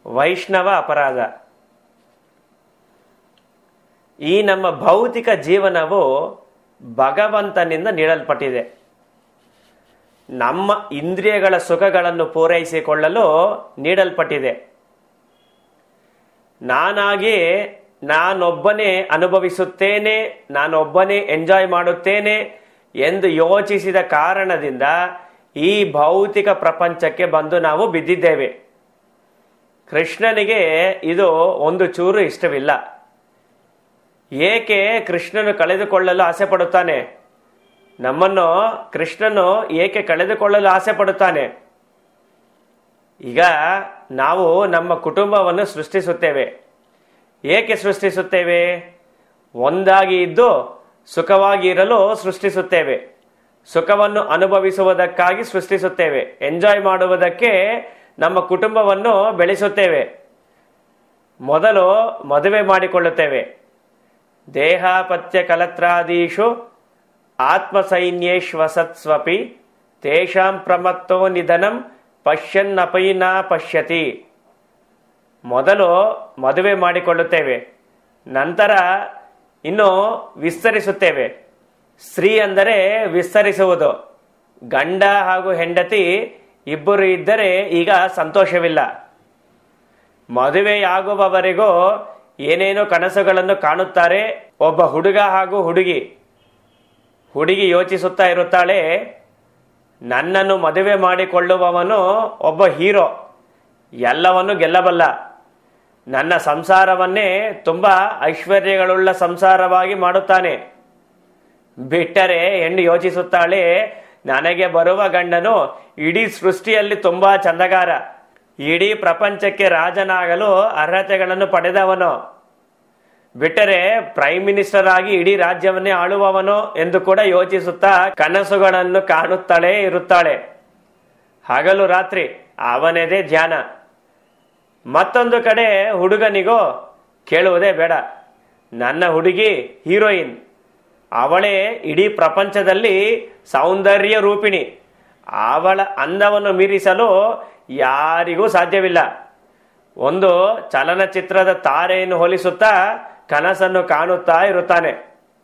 ವೈಷ್ಣವ ಅಪರಾಧ ಈ ನಮ್ಮ ಭೌತಿಕ ಜೀವನವು ಭಗವಂತನಿಂದ ನೀಡಲ್ಪಟ್ಟಿದೆ ನಮ್ಮ ಇಂದ್ರಿಯಗಳ ಸುಖಗಳನ್ನು ಪೂರೈಸಿಕೊಳ್ಳಲು ನೀಡಲ್ಪಟ್ಟಿದೆ ನಾನಾಗಿ ನಾನೊಬ್ಬನೇ ಅನುಭವಿಸುತ್ತೇನೆ ನಾನೊಬ್ಬನೇ ಎಂಜಾಯ್ ಮಾಡುತ್ತೇನೆ ಎಂದು ಯೋಚಿಸಿದ ಕಾರಣದಿಂದ ಈ ಭೌತಿಕ ಪ್ರಪಂಚಕ್ಕೆ ಬಂದು ನಾವು ಬಿದ್ದಿದ್ದೇವೆ ಕೃಷ್ಣನಿಗೆ ಇದು ಒಂದು ಚೂರು ಇಷ್ಟವಿಲ್ಲ ಏಕೆ ಕೃಷ್ಣನು ಕಳೆದುಕೊಳ್ಳಲು ಆಸೆ ಪಡುತ್ತಾನೆ ನಮ್ಮನ್ನು ಕೃಷ್ಣನು ಏಕೆ ಕಳೆದುಕೊಳ್ಳಲು ಆಸೆ ಪಡುತ್ತಾನೆ ಈಗ ನಾವು ನಮ್ಮ ಕುಟುಂಬವನ್ನು ಸೃಷ್ಟಿಸುತ್ತೇವೆ ಏಕೆ ಸೃಷ್ಟಿಸುತ್ತೇವೆ ಒಂದಾಗಿ ಇದ್ದು ಸುಖವಾಗಿ ಇರಲು ಸೃಷ್ಟಿಸುತ್ತೇವೆ ಸುಖವನ್ನು ಅನುಭವಿಸುವುದಕ್ಕಾಗಿ ಸೃಷ್ಟಿಸುತ್ತೇವೆ ಎಂಜಾಯ್ ಮಾಡುವುದಕ್ಕೆ ನಮ್ಮ ಕುಟುಂಬವನ್ನು ಬೆಳೆಸುತ್ತೇವೆ ಮೊದಲು ಮದುವೆ ಮಾಡಿಕೊಳ್ಳುತ್ತೇವೆ ದೇಹಾಪತ್ಯ ಕಲತ್ರಾದೀಶು ಆತ್ಮಸೈನ್ಯೇಶ್ವಸತ್ಸ್ವಪಿ ತೇಷಾಂ ಪ್ರಮತ್ತೋ ನಿಧನಂ ಪಶ್ಯನ್ನಪೈನ ಪಶ್ಯತಿ ಮೊದಲು ಮದುವೆ ಮಾಡಿಕೊಳ್ಳುತ್ತೇವೆ ನಂತರ ಇನ್ನು ವಿಸ್ತರಿಸುತ್ತೇವೆ ಸ್ತ್ರೀ ಅಂದರೆ ವಿಸ್ತರಿಸುವುದು ಗಂಡ ಹಾಗೂ ಹೆಂಡತಿ ಇಬ್ಬರು ಇದ್ದರೆ ಈಗ ಸಂತೋಷವಿಲ್ಲ ಮದುವೆಯಾಗುವವರೆಗೂ ಏನೇನೋ ಕನಸುಗಳನ್ನು ಕಾಣುತ್ತಾರೆ ಒಬ್ಬ ಹುಡುಗ ಹಾಗೂ ಹುಡುಗಿ ಹುಡುಗಿ ಯೋಚಿಸುತ್ತಾ ಇರುತ್ತಾಳೆ ನನ್ನನ್ನು ಮದುವೆ ಮಾಡಿಕೊಳ್ಳುವವನು ಒಬ್ಬ ಹೀರೋ ಎಲ್ಲವನ್ನು ಗೆಲ್ಲಬಲ್ಲ ನನ್ನ ಸಂಸಾರವನ್ನೇ ತುಂಬಾ ಐಶ್ವರ್ಯಗಳುಳ್ಳ ಸಂಸಾರವಾಗಿ ಮಾಡುತ್ತಾನೆ ಬಿಟ್ಟರೆ ಹೆಣ್ಣು ಯೋಚಿಸುತ್ತಾಳೆ ನನಗೆ ಬರುವ ಗಂಡನು ಇಡೀ ಸೃಷ್ಟಿಯಲ್ಲಿ ತುಂಬಾ ಚಂದಗಾರ ಇಡೀ ಪ್ರಪಂಚಕ್ಕೆ ರಾಜನಾಗಲು ಅರ್ಹತೆಗಳನ್ನು ಪಡೆದವನು ಬಿಟ್ಟರೆ ಪ್ರೈಮ್ ಮಿನಿಸ್ಟರ್ ಆಗಿ ಇಡೀ ರಾಜ್ಯವನ್ನೇ ಆಳುವವನು ಎಂದು ಕೂಡ ಯೋಚಿಸುತ್ತಾ ಕನಸುಗಳನ್ನು ಕಾಣುತ್ತಾಳೆ ಇರುತ್ತಾಳೆ ಹಗಲು ರಾತ್ರಿ ಅವನದೇ ಧ್ಯಾನ ಮತ್ತೊಂದು ಕಡೆ ಹುಡುಗನಿಗೋ ಕೇಳುವುದೇ ಬೇಡ ನನ್ನ ಹುಡುಗಿ ಹೀರೋಯಿನ್ ಅವಳೇ ಇಡೀ ಪ್ರಪಂಚದಲ್ಲಿ ಸೌಂದರ್ಯ ರೂಪಿಣಿ ಅವಳ ಅಂದವನ್ನು ಮೀರಿಸಲು ಯಾರಿಗೂ ಸಾಧ್ಯವಿಲ್ಲ ಒಂದು ಚಲನಚಿತ್ರದ ತಾರೆಯನ್ನು ಹೋಲಿಸುತ್ತಾ ಕನಸನ್ನು ಕಾಣುತ್ತಾ ಇರುತ್ತಾನೆ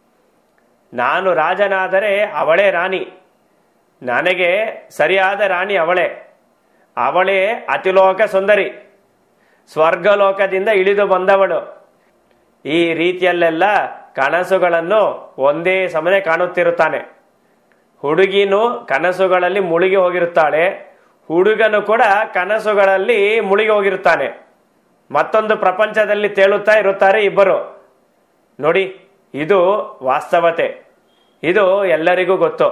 ನಾನು ರಾಜನಾದರೆ ಅವಳೇ ರಾಣಿ ನನಗೆ ಸರಿಯಾದ ರಾಣಿ ಅವಳೇ ಅವಳೇ ಅತಿಲೋಕ ಸುಂದರಿ ಸ್ವರ್ಗಲೋಕದಿಂದ ಇಳಿದು ಬಂದವಳು ಈ ರೀತಿಯಲ್ಲೆಲ್ಲ ಕನಸುಗಳನ್ನು ಒಂದೇ ಸಮನೆ ಕಾಣುತ್ತಿರುತ್ತಾನೆ ಹುಡುಗಿನೂ ಕನಸುಗಳಲ್ಲಿ ಮುಳುಗಿ ಹೋಗಿರುತ್ತಾಳೆ ಹುಡುಗನು ಕೂಡ ಕನಸುಗಳಲ್ಲಿ ಮುಳುಗಿ ಹೋಗಿರುತ್ತಾನೆ ಮತ್ತೊಂದು ಪ್ರಪಂಚದಲ್ಲಿ ತೇಲುತ್ತಾ ಇರುತ್ತಾರೆ ಇಬ್ಬರು ನೋಡಿ ಇದು ವಾಸ್ತವತೆ ಇದು ಎಲ್ಲರಿಗೂ ಗೊತ್ತು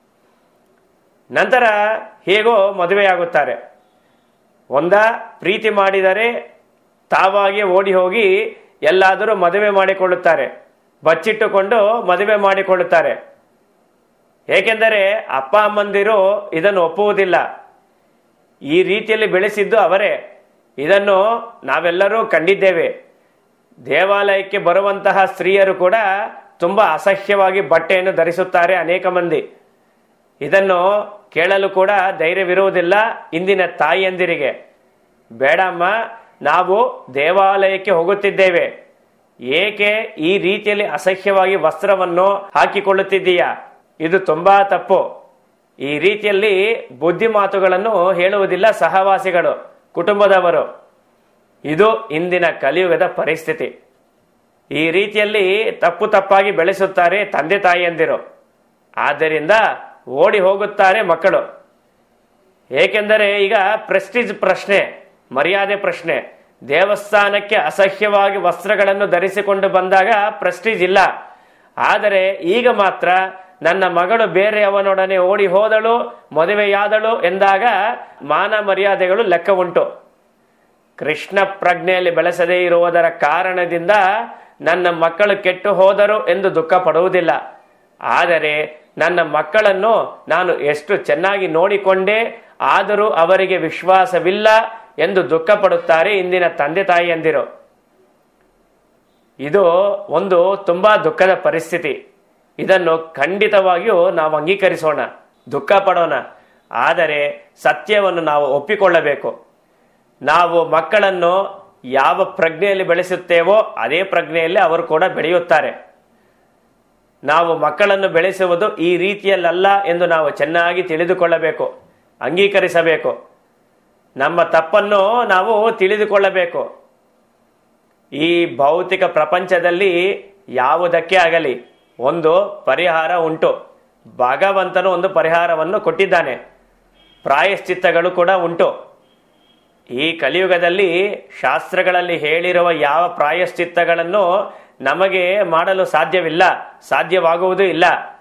ನಂತರ ಹೇಗೋ ಮದುವೆಯಾಗುತ್ತಾರೆ ಒಂದ ಪ್ರೀತಿ ಮಾಡಿದರೆ ತಾವಾಗಿ ಓಡಿ ಹೋಗಿ ಎಲ್ಲಾದರೂ ಮದುವೆ ಮಾಡಿಕೊಳ್ಳುತ್ತಾರೆ ಬಚ್ಚಿಟ್ಟುಕೊಂಡು ಮದುವೆ ಮಾಡಿಕೊಳ್ಳುತ್ತಾರೆ ಏಕೆಂದರೆ ಅಪ್ಪ ಅಮ್ಮಂದಿರು ಇದನ್ನು ಒಪ್ಪುವುದಿಲ್ಲ ಈ ರೀತಿಯಲ್ಲಿ ಬೆಳೆಸಿದ್ದು ಅವರೇ ಇದನ್ನು ನಾವೆಲ್ಲರೂ ಕಂಡಿದ್ದೇವೆ ದೇವಾಲಯಕ್ಕೆ ಬರುವಂತಹ ಸ್ತ್ರೀಯರು ಕೂಡ ತುಂಬಾ ಅಸಹ್ಯವಾಗಿ ಬಟ್ಟೆಯನ್ನು ಧರಿಸುತ್ತಾರೆ ಅನೇಕ ಮಂದಿ ಇದನ್ನು ಕೇಳಲು ಕೂಡ ಧೈರ್ಯವಿರುವುದಿಲ್ಲ ಇಂದಿನ ತಾಯಿಯಂದಿರಿಗೆ ಬೇಡಮ್ಮ ನಾವು ದೇವಾಲಯಕ್ಕೆ ಹೋಗುತ್ತಿದ್ದೇವೆ ಏಕೆ ಈ ರೀತಿಯಲ್ಲಿ ಅಸಹ್ಯವಾಗಿ ವಸ್ತ್ರವನ್ನು ಹಾಕಿಕೊಳ್ಳುತ್ತಿದ್ದೀಯಾ ಇದು ತುಂಬಾ ತಪ್ಪು ಈ ರೀತಿಯಲ್ಲಿ ಬುದ್ಧಿ ಮಾತುಗಳನ್ನು ಹೇಳುವುದಿಲ್ಲ ಸಹವಾಸಿಗಳು ಕುಟುಂಬದವರು ಇದು ಇಂದಿನ ಕಲಿಯುಗದ ಪರಿಸ್ಥಿತಿ ಈ ರೀತಿಯಲ್ಲಿ ತಪ್ಪು ತಪ್ಪಾಗಿ ಬೆಳೆಸುತ್ತಾರೆ ತಂದೆ ತಾಯಿಯಂದಿರು ಆದ್ದರಿಂದ ಓಡಿ ಹೋಗುತ್ತಾರೆ ಮಕ್ಕಳು ಏಕೆಂದರೆ ಈಗ ಪ್ರೆಸ್ಟೀಜ್ ಪ್ರಶ್ನೆ ಮರ್ಯಾದೆ ಪ್ರಶ್ನೆ ದೇವಸ್ಥಾನಕ್ಕೆ ಅಸಹ್ಯವಾಗಿ ವಸ್ತ್ರಗಳನ್ನು ಧರಿಸಿಕೊಂಡು ಬಂದಾಗ ಪ್ರೆಸ್ಟೀಜ್ ಇಲ್ಲ ಆದರೆ ಈಗ ಮಾತ್ರ ನನ್ನ ಮಗಳು ಬೇರೆಯವನೊಡನೆ ಓಡಿ ಹೋದಳು ಮದುವೆಯಾದಳು ಎಂದಾಗ ಮಾನ ಮರ್ಯಾದೆಗಳು ಲೆಕ್ಕ ಉಂಟು ಕೃಷ್ಣ ಪ್ರಜ್ಞೆಯಲ್ಲಿ ಬೆಳೆಸದೇ ಇರುವುದರ ಕಾರಣದಿಂದ ನನ್ನ ಮಕ್ಕಳು ಕೆಟ್ಟು ಹೋದರು ಎಂದು ದುಃಖ ಪಡುವುದಿಲ್ಲ ಆದರೆ ನನ್ನ ಮಕ್ಕಳನ್ನು ನಾನು ಎಷ್ಟು ಚೆನ್ನಾಗಿ ನೋಡಿಕೊಂಡೆ ಆದರೂ ಅವರಿಗೆ ವಿಶ್ವಾಸವಿಲ್ಲ ಎಂದು ದುಃಖ ಪಡುತ್ತಾರೆ ಇಂದಿನ ತಂದೆ ತಾಯಿಯಂದಿರು ಇದು ಒಂದು ತುಂಬಾ ದುಃಖದ ಪರಿಸ್ಥಿತಿ ಇದನ್ನು ಖಂಡಿತವಾಗಿಯೂ ನಾವು ಅಂಗೀಕರಿಸೋಣ ದುಃಖ ಪಡೋಣ ಆದರೆ ಸತ್ಯವನ್ನು ನಾವು ಒಪ್ಪಿಕೊಳ್ಳಬೇಕು ನಾವು ಮಕ್ಕಳನ್ನು ಯಾವ ಪ್ರಜ್ಞೆಯಲ್ಲಿ ಬೆಳೆಸುತ್ತೇವೋ ಅದೇ ಪ್ರಜ್ಞೆಯಲ್ಲಿ ಅವರು ಕೂಡ ಬೆಳೆಯುತ್ತಾರೆ ನಾವು ಮಕ್ಕಳನ್ನು ಬೆಳೆಸುವುದು ಈ ರೀತಿಯಲ್ಲಲ್ಲ ಎಂದು ನಾವು ಚೆನ್ನಾಗಿ ತಿಳಿದುಕೊಳ್ಳಬೇಕು ಅಂಗೀಕರಿಸಬೇಕು ನಮ್ಮ ತಪ್ಪನ್ನು ನಾವು ತಿಳಿದುಕೊಳ್ಳಬೇಕು ಈ ಭೌತಿಕ ಪ್ರಪಂಚದಲ್ಲಿ ಯಾವುದಕ್ಕೆ ಆಗಲಿ ಒಂದು ಪರಿಹಾರ ಉಂಟು ಭಗವಂತನು ಒಂದು ಪರಿಹಾರವನ್ನು ಕೊಟ್ಟಿದ್ದಾನೆ ಪ್ರಾಯಶ್ಚಿತ್ತಗಳು ಕೂಡ ಉಂಟು ಈ ಕಲಿಯುಗದಲ್ಲಿ ಶಾಸ್ತ್ರಗಳಲ್ಲಿ ಹೇಳಿರುವ ಯಾವ ಪ್ರಾಯಶ್ಚಿತ್ತಗಳನ್ನು ನಮಗೆ ಮಾಡಲು ಸಾಧ್ಯವಿಲ್ಲ ಸಾಧ್ಯವಾಗುವುದೂ ಇಲ್ಲ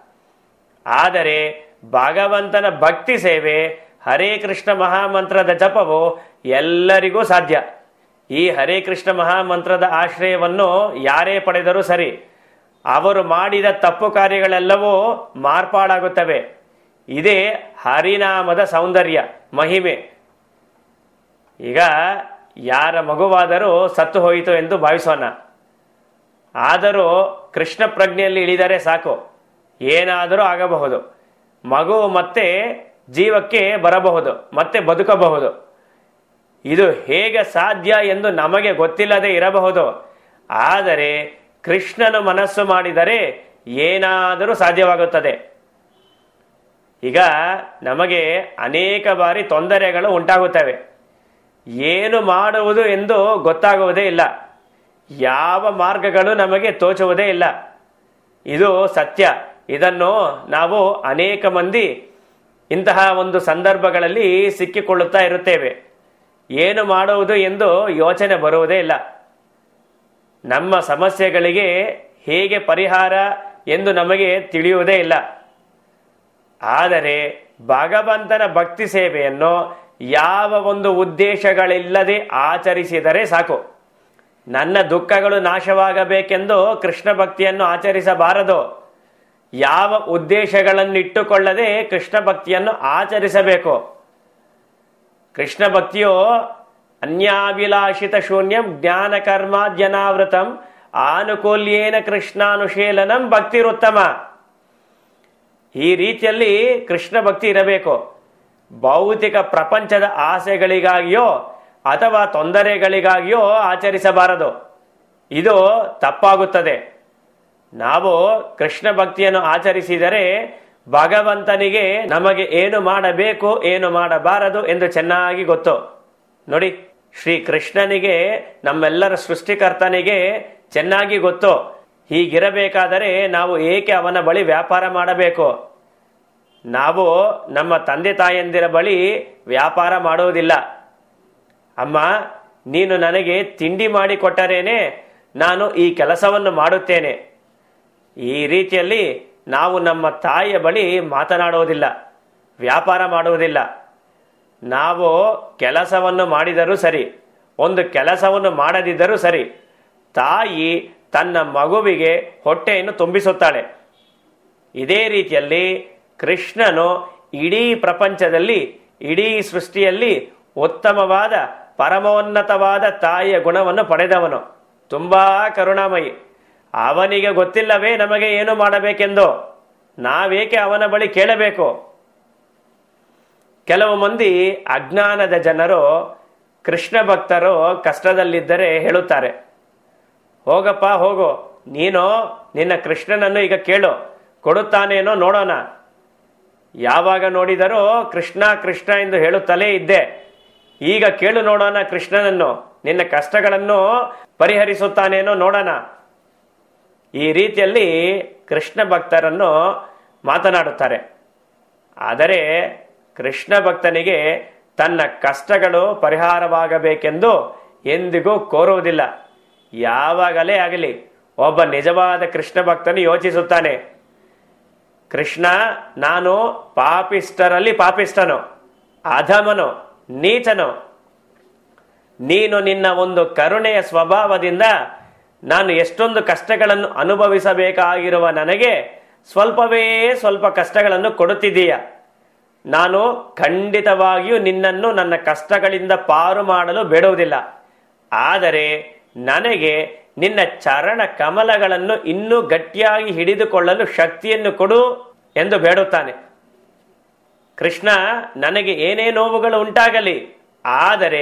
ಆದರೆ ಭಗವಂತನ ಭಕ್ತಿ ಸೇವೆ ಹರೇ ಕೃಷ್ಣ ಮಹಾಮಂತ್ರದ ಜಪವು ಎಲ್ಲರಿಗೂ ಸಾಧ್ಯ ಈ ಹರೇ ಕೃಷ್ಣ ಮಹಾಮಂತ್ರದ ಆಶ್ರಯವನ್ನು ಯಾರೇ ಪಡೆದರೂ ಸರಿ ಅವರು ಮಾಡಿದ ತಪ್ಪು ಕಾರ್ಯಗಳೆಲ್ಲವೂ ಮಾರ್ಪಾಡಾಗುತ್ತವೆ ಇದೇ ಹರಿನಾಮದ ಸೌಂದರ್ಯ ಮಹಿಮೆ ಈಗ ಯಾರ ಮಗುವಾದರೂ ಸತ್ತು ಹೋಯಿತು ಎಂದು ಭಾವಿಸೋಣ ಆದರೂ ಕೃಷ್ಣ ಪ್ರಜ್ಞೆಯಲ್ಲಿ ಇಳಿದರೆ ಸಾಕು ಏನಾದರೂ ಆಗಬಹುದು ಮಗು ಮತ್ತೆ ಜೀವಕ್ಕೆ ಬರಬಹುದು ಮತ್ತೆ ಬದುಕಬಹುದು ಇದು ಹೇಗೆ ಸಾಧ್ಯ ಎಂದು ನಮಗೆ ಗೊತ್ತಿಲ್ಲದೆ ಇರಬಹುದು ಆದರೆ ಕೃಷ್ಣನು ಮನಸ್ಸು ಮಾಡಿದರೆ ಏನಾದರೂ ಸಾಧ್ಯವಾಗುತ್ತದೆ ಈಗ ನಮಗೆ ಅನೇಕ ಬಾರಿ ತೊಂದರೆಗಳು ಉಂಟಾಗುತ್ತವೆ ಏನು ಮಾಡುವುದು ಎಂದು ಗೊತ್ತಾಗುವುದೇ ಇಲ್ಲ ಯಾವ ಮಾರ್ಗಗಳು ನಮಗೆ ತೋಚುವುದೇ ಇಲ್ಲ ಇದು ಸತ್ಯ ಇದನ್ನು ನಾವು ಅನೇಕ ಮಂದಿ ಇಂತಹ ಒಂದು ಸಂದರ್ಭಗಳಲ್ಲಿ ಸಿಕ್ಕಿಕೊಳ್ಳುತ್ತಾ ಇರುತ್ತೇವೆ ಏನು ಮಾಡುವುದು ಎಂದು ಯೋಚನೆ ಬರುವುದೇ ಇಲ್ಲ ನಮ್ಮ ಸಮಸ್ಯೆಗಳಿಗೆ ಹೇಗೆ ಪರಿಹಾರ ಎಂದು ನಮಗೆ ತಿಳಿಯುವುದೇ ಇಲ್ಲ ಆದರೆ ಭಗವಂತನ ಭಕ್ತಿ ಸೇವೆಯನ್ನು ಯಾವ ಒಂದು ಉದ್ದೇಶಗಳಿಲ್ಲದೆ ಆಚರಿಸಿದರೆ ಸಾಕು ನನ್ನ ದುಃಖಗಳು ನಾಶವಾಗಬೇಕೆಂದು ಕೃಷ್ಣ ಭಕ್ತಿಯನ್ನು ಆಚರಿಸಬಾರದು ಯಾವ ಉದ್ದೇಶಗಳನ್ನಿಟ್ಟುಕೊಳ್ಳದೆ ಕೃಷ್ಣ ಭಕ್ತಿಯನ್ನು ಆಚರಿಸಬೇಕು ಕೃಷ್ಣ ಭಕ್ತಿಯು ಅನ್ಯಾಭಿಲಾಷಿತ ಶೂನ್ಯಂ ಜ್ಞಾನ ಕರ್ಮಾದ್ಯನಾವೃತಂ ಆನುಕೂಲ್ಯೇನ ಕೃಷ್ಣಾನುಶೀಲನಂ ಭಕ್ತಿರುತ್ತಮ ಈ ರೀತಿಯಲ್ಲಿ ಕೃಷ್ಣ ಭಕ್ತಿ ಇರಬೇಕು ಭೌತಿಕ ಪ್ರಪಂಚದ ಆಸೆಗಳಿಗಾಗಿಯೋ ಅಥವಾ ತೊಂದರೆಗಳಿಗಾಗಿಯೋ ಆಚರಿಸಬಾರದು ಇದು ತಪ್ಪಾಗುತ್ತದೆ ನಾವು ಕೃಷ್ಣ ಭಕ್ತಿಯನ್ನು ಆಚರಿಸಿದರೆ ಭಗವಂತನಿಗೆ ನಮಗೆ ಏನು ಮಾಡಬೇಕು ಏನು ಮಾಡಬಾರದು ಎಂದು ಚೆನ್ನಾಗಿ ಗೊತ್ತು ನೋಡಿ ಶ್ರೀ ಕೃಷ್ಣನಿಗೆ ನಮ್ಮೆಲ್ಲರ ಸೃಷ್ಟಿಕರ್ತನಿಗೆ ಚೆನ್ನಾಗಿ ಗೊತ್ತು ಹೀಗಿರಬೇಕಾದರೆ ನಾವು ಏಕೆ ಅವನ ಬಳಿ ವ್ಯಾಪಾರ ಮಾಡಬೇಕು ನಾವು ನಮ್ಮ ತಂದೆ ತಾಯಂದಿರ ಬಳಿ ವ್ಯಾಪಾರ ಮಾಡುವುದಿಲ್ಲ ಅಮ್ಮ ನೀನು ನನಗೆ ತಿಂಡಿ ಮಾಡಿ ಕೊಟ್ಟರೇನೆ ನಾನು ಈ ಕೆಲಸವನ್ನು ಮಾಡುತ್ತೇನೆ ಈ ರೀತಿಯಲ್ಲಿ ನಾವು ನಮ್ಮ ತಾಯಿಯ ಬಳಿ ಮಾತನಾಡುವುದಿಲ್ಲ ವ್ಯಾಪಾರ ಮಾಡುವುದಿಲ್ಲ ನಾವು ಕೆಲಸವನ್ನು ಮಾಡಿದರೂ ಸರಿ ಒಂದು ಕೆಲಸವನ್ನು ಮಾಡದಿದ್ದರೂ ಸರಿ ತಾಯಿ ತನ್ನ ಮಗುವಿಗೆ ಹೊಟ್ಟೆಯನ್ನು ತುಂಬಿಸುತ್ತಾಳೆ ಇದೇ ರೀತಿಯಲ್ಲಿ ಕೃಷ್ಣನು ಇಡೀ ಪ್ರಪಂಚದಲ್ಲಿ ಇಡೀ ಸೃಷ್ಟಿಯಲ್ಲಿ ಉತ್ತಮವಾದ ಪರಮೋನ್ನತವಾದ ತಾಯಿಯ ಗುಣವನ್ನು ಪಡೆದವನು ತುಂಬಾ ಕರುಣಾಮಯಿ ಅವನಿಗೆ ಗೊತ್ತಿಲ್ಲವೇ ನಮಗೆ ಏನು ಮಾಡಬೇಕೆಂದು ನಾವೇಕೆ ಅವನ ಬಳಿ ಕೇಳಬೇಕು ಕೆಲವು ಮಂದಿ ಅಜ್ಞಾನದ ಜನರು ಕೃಷ್ಣ ಭಕ್ತರು ಕಷ್ಟದಲ್ಲಿದ್ದರೆ ಹೇಳುತ್ತಾರೆ ಹೋಗಪ್ಪ ಹೋಗು ನೀನು ನಿನ್ನ ಕೃಷ್ಣನನ್ನು ಈಗ ಕೇಳು ಕೊಡುತ್ತಾನೇನೋ ನೋಡೋಣ ಯಾವಾಗ ನೋಡಿದರೂ ಕೃಷ್ಣ ಕೃಷ್ಣ ಎಂದು ಹೇಳುತ್ತಲೇ ಇದ್ದೆ ಈಗ ಕೇಳು ನೋಡೋಣ ಕೃಷ್ಣನನ್ನು ನಿನ್ನ ಕಷ್ಟಗಳನ್ನು ಪರಿಹರಿಸುತ್ತಾನೇನೋ ನೋಡೋಣ ಈ ರೀತಿಯಲ್ಲಿ ಕೃಷ್ಣ ಭಕ್ತರನ್ನು ಮಾತನಾಡುತ್ತಾರೆ ಆದರೆ ಕೃಷ್ಣ ಭಕ್ತನಿಗೆ ತನ್ನ ಕಷ್ಟಗಳು ಪರಿಹಾರವಾಗಬೇಕೆಂದು ಎಂದಿಗೂ ಕೋರುವುದಿಲ್ಲ ಯಾವಾಗಲೇ ಆಗಲಿ ಒಬ್ಬ ನಿಜವಾದ ಕೃಷ್ಣ ಭಕ್ತನು ಯೋಚಿಸುತ್ತಾನೆ ಕೃಷ್ಣ ನಾನು ಪಾಪಿಷ್ಟರಲ್ಲಿ ಪಾಪಿಷ್ಟನು ಅಧಮನು ನೀಚನು ನೀನು ನಿನ್ನ ಒಂದು ಕರುಣೆಯ ಸ್ವಭಾವದಿಂದ ನಾನು ಎಷ್ಟೊಂದು ಕಷ್ಟಗಳನ್ನು ಅನುಭವಿಸಬೇಕಾಗಿರುವ ನನಗೆ ಸ್ವಲ್ಪವೇ ಸ್ವಲ್ಪ ಕಷ್ಟಗಳನ್ನು ಕೊಡುತ್ತಿದ್ದೀಯ ನಾನು ಖಂಡಿತವಾಗಿಯೂ ನಿನ್ನನ್ನು ನನ್ನ ಕಷ್ಟಗಳಿಂದ ಪಾರು ಮಾಡಲು ಬೇಡುವುದಿಲ್ಲ ಆದರೆ ನನಗೆ ನಿನ್ನ ಚರಣ ಕಮಲಗಳನ್ನು ಇನ್ನೂ ಗಟ್ಟಿಯಾಗಿ ಹಿಡಿದುಕೊಳ್ಳಲು ಶಕ್ತಿಯನ್ನು ಕೊಡು ಎಂದು ಬೇಡುತ್ತಾನೆ ಕೃಷ್ಣ ನನಗೆ ಏನೇ ನೋವುಗಳು ಉಂಟಾಗಲಿ ಆದರೆ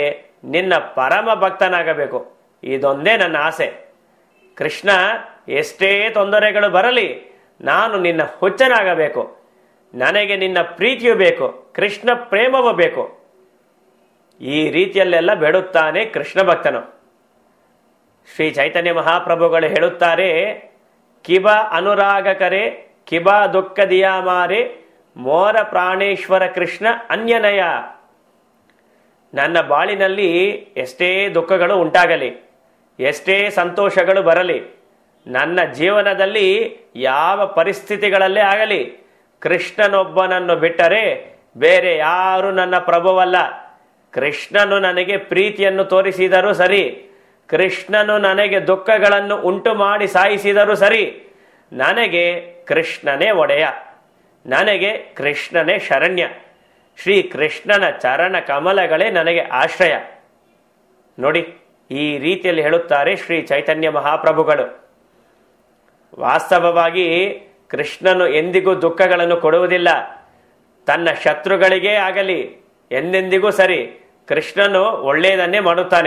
ನಿನ್ನ ಪರಮ ಭಕ್ತನಾಗಬೇಕು ಇದೊಂದೇ ನನ್ನ ಆಸೆ ಕೃಷ್ಣ ಎಷ್ಟೇ ತೊಂದರೆಗಳು ಬರಲಿ ನಾನು ನಿನ್ನ ಹುಚ್ಚನಾಗಬೇಕು ನನಗೆ ನಿನ್ನ ಪ್ರೀತಿಯು ಬೇಕು ಕೃಷ್ಣ ಪ್ರೇಮವೂ ಬೇಕು ಈ ರೀತಿಯಲ್ಲೆಲ್ಲ ಬೇಡುತ್ತಾನೆ ಕೃಷ್ಣ ಭಕ್ತನು ಶ್ರೀ ಚೈತನ್ಯ ಮಹಾಪ್ರಭುಗಳು ಹೇಳುತ್ತಾರೆ ಕಿಬ ಅನುರಾಗಕರೆ ಕಿಬ ದುಃಖ ದಿಯಾಮಾರೆ ಮೋರ ಪ್ರಾಣೇಶ್ವರ ಕೃಷ್ಣ ಅನ್ಯನಯ ನನ್ನ ಬಾಳಿನಲ್ಲಿ ಎಷ್ಟೇ ದುಃಖಗಳು ಉಂಟಾಗಲಿ ಎಷ್ಟೇ ಸಂತೋಷಗಳು ಬರಲಿ ನನ್ನ ಜೀವನದಲ್ಲಿ ಯಾವ ಪರಿಸ್ಥಿತಿಗಳಲ್ಲೇ ಆಗಲಿ ಕೃಷ್ಣನೊಬ್ಬನನ್ನು ಬಿಟ್ಟರೆ ಬೇರೆ ಯಾರು ನನ್ನ ಪ್ರಭುವಲ್ಲ ಕೃಷ್ಣನು ನನಗೆ ಪ್ರೀತಿಯನ್ನು ತೋರಿಸಿದರೂ ಸರಿ ಕೃಷ್ಣನು ನನಗೆ ದುಃಖಗಳನ್ನು ಉಂಟು ಮಾಡಿ ಸಾಯಿಸಿದರೂ ಸರಿ ನನಗೆ ಕೃಷ್ಣನೇ ಒಡೆಯ ನನಗೆ ಕೃಷ್ಣನೇ ಶರಣ್ಯ ಶ್ರೀ ಕೃಷ್ಣನ ಚರಣ ಕಮಲಗಳೇ ನನಗೆ ಆಶ್ರಯ ನೋಡಿ ಈ ರೀತಿಯಲ್ಲಿ ಹೇಳುತ್ತಾರೆ ಶ್ರೀ ಚೈತನ್ಯ ಮಹಾಪ್ರಭುಗಳು ವಾಸ್ತವವಾಗಿ ಕೃಷ್ಣನು ಎಂದಿಗೂ ದುಃಖಗಳನ್ನು ಕೊಡುವುದಿಲ್ಲ ತನ್ನ ಶತ್ರುಗಳಿಗೇ ಆಗಲಿ ಎಂದೆಂದಿಗೂ ಸರಿ ಕೃಷ್ಣನು ಒಳ್ಳೆಯದನ್ನೇ ಮಾಡುತ್ತಾನೆ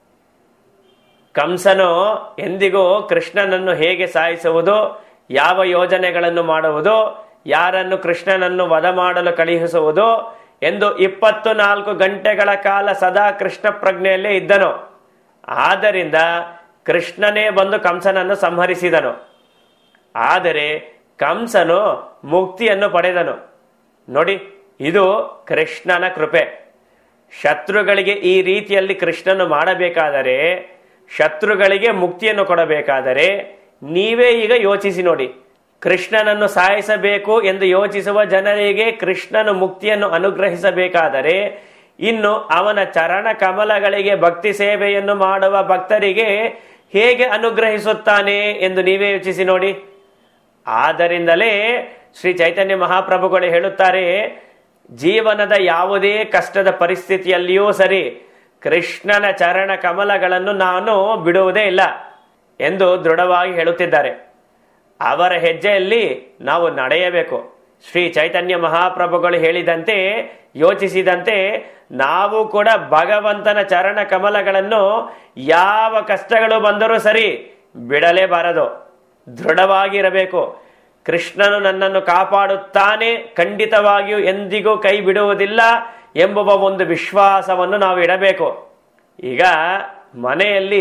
ಕಂಸನು ಎಂದಿಗೂ ಕೃಷ್ಣನನ್ನು ಹೇಗೆ ಸಾಯಿಸುವುದು ಯಾವ ಯೋಜನೆಗಳನ್ನು ಮಾಡುವುದು ಯಾರನ್ನು ಕೃಷ್ಣನನ್ನು ವಧ ಮಾಡಲು ಕಳುಹಿಸುವುದು ಎಂದು ಇಪ್ಪತ್ತು ನಾಲ್ಕು ಗಂಟೆಗಳ ಕಾಲ ಸದಾ ಕೃಷ್ಣ ಪ್ರಜ್ಞೆಯಲ್ಲೇ ಇದ್ದನು ಆದ್ದರಿಂದ ಕೃಷ್ಣನೇ ಬಂದು ಕಂಸನನ್ನು ಸಂಹರಿಸಿದನು ಆದರೆ ಕಂಸನು ಮುಕ್ತಿಯನ್ನು ಪಡೆದನು ನೋಡಿ ಇದು ಕೃಷ್ಣನ ಕೃಪೆ ಶತ್ರುಗಳಿಗೆ ಈ ರೀತಿಯಲ್ಲಿ ಕೃಷ್ಣನು ಮಾಡಬೇಕಾದರೆ ಶತ್ರುಗಳಿಗೆ ಮುಕ್ತಿಯನ್ನು ಕೊಡಬೇಕಾದರೆ ನೀವೇ ಈಗ ಯೋಚಿಸಿ ನೋಡಿ ಕೃಷ್ಣನನ್ನು ಸಾಯಿಸಬೇಕು ಎಂದು ಯೋಚಿಸುವ ಜನರಿಗೆ ಕೃಷ್ಣನು ಮುಕ್ತಿಯನ್ನು ಅನುಗ್ರಹಿಸಬೇಕಾದರೆ ಇನ್ನು ಅವನ ಚರಣ ಕಮಲಗಳಿಗೆ ಭಕ್ತಿ ಸೇವೆಯನ್ನು ಮಾಡುವ ಭಕ್ತರಿಗೆ ಹೇಗೆ ಅನುಗ್ರಹಿಸುತ್ತಾನೆ ಎಂದು ನೀವೇ ಯೋಚಿಸಿ ನೋಡಿ ಆದ್ದರಿಂದಲೇ ಶ್ರೀ ಚೈತನ್ಯ ಮಹಾಪ್ರಭುಗಳು ಹೇಳುತ್ತಾರೆ ಜೀವನದ ಯಾವುದೇ ಕಷ್ಟದ ಪರಿಸ್ಥಿತಿಯಲ್ಲಿಯೂ ಸರಿ ಕೃಷ್ಣನ ಚರಣ ಕಮಲಗಳನ್ನು ನಾನು ಬಿಡುವುದೇ ಇಲ್ಲ ಎಂದು ದೃಢವಾಗಿ ಹೇಳುತ್ತಿದ್ದಾರೆ ಅವರ ಹೆಜ್ಜೆಯಲ್ಲಿ ನಾವು ನಡೆಯಬೇಕು ಶ್ರೀ ಚೈತನ್ಯ ಮಹಾಪ್ರಭುಗಳು ಹೇಳಿದಂತೆ ಯೋಚಿಸಿದಂತೆ ನಾವು ಕೂಡ ಭಗವಂತನ ಚರಣ ಕಮಲಗಳನ್ನು ಯಾವ ಕಷ್ಟಗಳು ಬಂದರೂ ಸರಿ ಬಿಡಲೇಬಾರದು ದೃಢವಾಗಿರಬೇಕು ಕೃಷ್ಣನು ನನ್ನನ್ನು ಕಾಪಾಡುತ್ತಾನೆ ಖಂಡಿತವಾಗಿಯೂ ಎಂದಿಗೂ ಕೈ ಬಿಡುವುದಿಲ್ಲ ಎಂಬುವ ಒಂದು ವಿಶ್ವಾಸವನ್ನು ನಾವು ಇಡಬೇಕು ಈಗ ಮನೆಯಲ್ಲಿ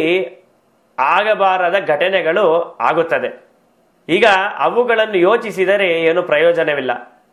ಆಗಬಾರದ ಘಟನೆಗಳು ಆಗುತ್ತದೆ ಈಗ ಅವುಗಳನ್ನು ಯೋಚಿಸಿದರೆ ಏನು ಪ್ರಯೋಜನವಿಲ್ಲ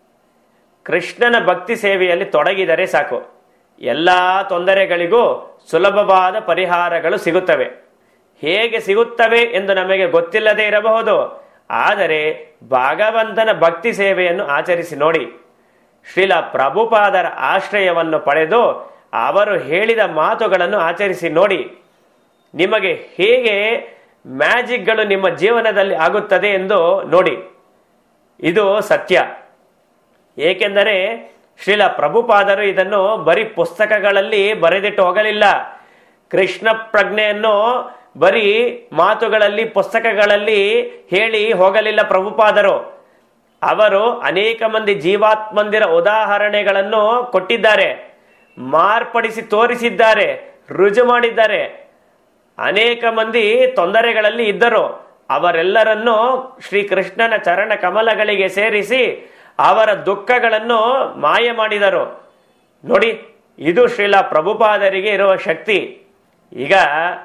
ಕೃಷ್ಣನ ಭಕ್ತಿ ಸೇವೆಯಲ್ಲಿ ತೊಡಗಿದರೆ ಸಾಕು ಎಲ್ಲ ತೊಂದರೆಗಳಿಗೂ ಸುಲಭವಾದ ಪರಿಹಾರಗಳು ಸಿಗುತ್ತವೆ ಹೇಗೆ ಸಿಗುತ್ತವೆ ಎಂದು ನಮಗೆ ಗೊತ್ತಿಲ್ಲದೆ ಇರಬಹುದು ಆದರೆ ಭಗವಂತನ ಭಕ್ತಿ ಸೇವೆಯನ್ನು ಆಚರಿಸಿ ನೋಡಿ ಶ್ರೀಲ ಪ್ರಭುಪಾದರ ಆಶ್ರಯವನ್ನು ಪಡೆದು ಅವರು ಹೇಳಿದ ಮಾತುಗಳನ್ನು ಆಚರಿಸಿ ನೋಡಿ ನಿಮಗೆ ಹೇಗೆ ಮ್ಯಾಜಿಕ್ಗಳು ನಿಮ್ಮ ಜೀವನದಲ್ಲಿ ಆಗುತ್ತದೆ ಎಂದು ನೋಡಿ ಇದು ಸತ್ಯ ಏಕೆಂದರೆ ಶ್ರೀಲ ಪ್ರಭುಪಾದರು ಇದನ್ನು ಬರೀ ಪುಸ್ತಕಗಳಲ್ಲಿ ಬರೆದಿಟ್ಟು ಹೋಗಲಿಲ್ಲ ಕೃಷ್ಣ ಪ್ರಜ್ಞೆಯನ್ನು ಬರೀ ಮಾತುಗಳಲ್ಲಿ ಪುಸ್ತಕಗಳಲ್ಲಿ ಹೇಳಿ ಹೋಗಲಿಲ್ಲ ಪ್ರಭುಪಾದರು ಅವರು ಅನೇಕ ಮಂದಿ ಜೀವಾತ್ಮಂದಿರ ಉದಾಹರಣೆಗಳನ್ನು ಕೊಟ್ಟಿದ್ದಾರೆ ಮಾರ್ಪಡಿಸಿ ತೋರಿಸಿದ್ದಾರೆ ರುಜು ಮಾಡಿದ್ದಾರೆ ಅನೇಕ ಮಂದಿ ತೊಂದರೆಗಳಲ್ಲಿ ಇದ್ದರು ಅವರೆಲ್ಲರನ್ನು ಶ್ರೀಕೃಷ್ಣನ ಚರಣ ಕಮಲಗಳಿಗೆ ಸೇರಿಸಿ ಅವರ ದುಃಖಗಳನ್ನು ಮಾಯ ಮಾಡಿದರು ನೋಡಿ ಇದು ಶ್ರೀಲ ಪ್ರಭುಪಾದರಿಗೆ ಇರುವ ಶಕ್ತಿ ಈಗ